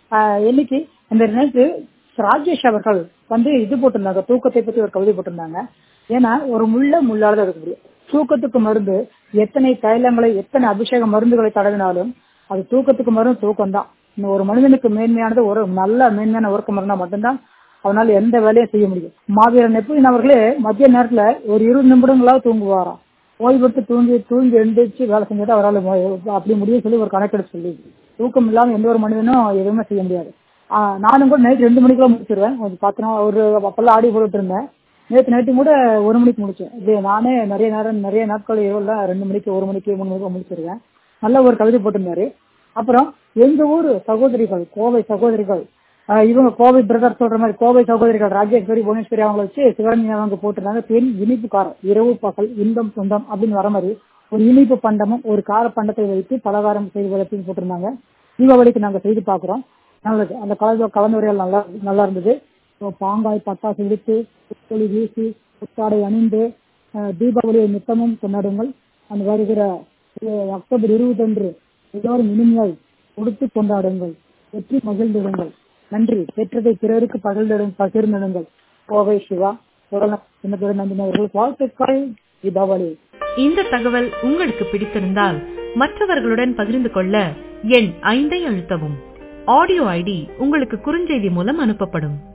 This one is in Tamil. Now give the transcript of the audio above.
ஆஹ் இன்னைக்கு இந்த நேற்று ராஜேஷ் அவர்கள் வந்து இது போட்டிருந்தாங்க தூக்கத்தை பத்தி ஒரு கவிதை போட்டிருந்தாங்க ஏன்னா ஒரு முள்ள முள்ளால இருக்க முடியும் தூக்கத்துக்கு மருந்து எத்தனை தைலங்களை எத்தனை அபிஷேக மருந்துகளை தடவினாலும் அது தூக்கத்துக்கு மருந்து தூக்கம் தான் ஒரு மனிதனுக்கு மேன்மையானது ஒரு நல்ல மேன்மையான உறக்கம் இருந்தா மட்டும்தான் அவனால எந்த வேலையும் செய்ய முடியும் மாவீரன் நெப்போலியன் அவர்களே மத்திய நேரத்துல ஒரு இருபது நிமிடங்களாவது தூங்குவாராம் ஓய்வெடுத்து தூங்கி தூங்கி எழுந்திரிச்சு வேலை செஞ்சுட்டு அவரால் அப்படி முடியும் சொல்லி ஒரு கணக்கெடுத்து சொல்லி தூக்கம் இல்லாம எந்த ஒரு மனிதனும் எதுவுமே செய்ய முடியாது ஆஹ் நானும் கூட நைட் ரெண்டு மணிக்குள்ள முடிச்சிருவேன் கொஞ்சம் பார்த்தோன்னா ஒரு அப்பெல்லாம் ஆடி போட்டுட்டு இருந்தேன் நேற்று நைட்டு கூட ஒரு மணிக்கு முடிச்சேன் இது நானே நிறைய நேரம் நிறைய நாட்கள் இரவுல ரெண்டு மணிக்கு ஒரு மணிக்கு மூணு மணிக்கு முடிச்சிருவேன் நல்ல ஒரு கவிதை போட்டிருந்தாரு அப்புறம் எங்க ஊர் சகோதரிகள் கோவை சகோதரிகள் ஆஹ் இவங்க கோவை பிரதர் சொல்ற மாதிரி கோவை சகோதரிகள் ராஜேஸ்வரி புவனேஸ்வரி அவங்கள வச்சு சிவரஞ்சனி அவங்க போட்டிருந்தாங்க பெண் இனிப்பு காரம் இரவு பகல் இன்பம் சொந்தம் அப்படின்னு வர மாதிரி ஒரு இனிப்பு பண்டமும் ஒரு கார பண்டத்தை வைத்து பலகாரம் செய்வதற்கு போட்டிருந்தாங்க தீபாவளிக்கு நாங்க செய்து பாக்குறோம் நல்லது அந்த கலந்து கலந்துரையால் நல்லா நல்லா இருந்தது பாங்காய் பட்டாசு இழுத்து புத்தொளி வீசி புத்தாடை அணிந்து தீபாவளியை நித்தமும் கொண்டாடுங்கள் அந்த வருகிற அக்டோபர் இருபத்தொன்று எல்லோரும் இனிமையாய் கொடுத்து கொண்டாடுங்கள் வெற்றி மகிழ்ந்திடுங்கள் நன்றி பெற்றதை பிறருக்கு பகிர்ந்திடும் பகிர்ந்திடுங்கள் கோவை சிவா சின்னத்துறை நந்தினி அவர்கள் வாழ்த்துக்கள் தீபாவளி இந்த தகவல் உங்களுக்கு பிடித்திருந்தால் மற்றவர்களுடன் பகிர்ந்து கொள்ள எண் ஐந்தை அழுத்தவும் ஆடியோ ஐடி உங்களுக்கு குறுஞ்செய்தி மூலம் அனுப்பப்படும்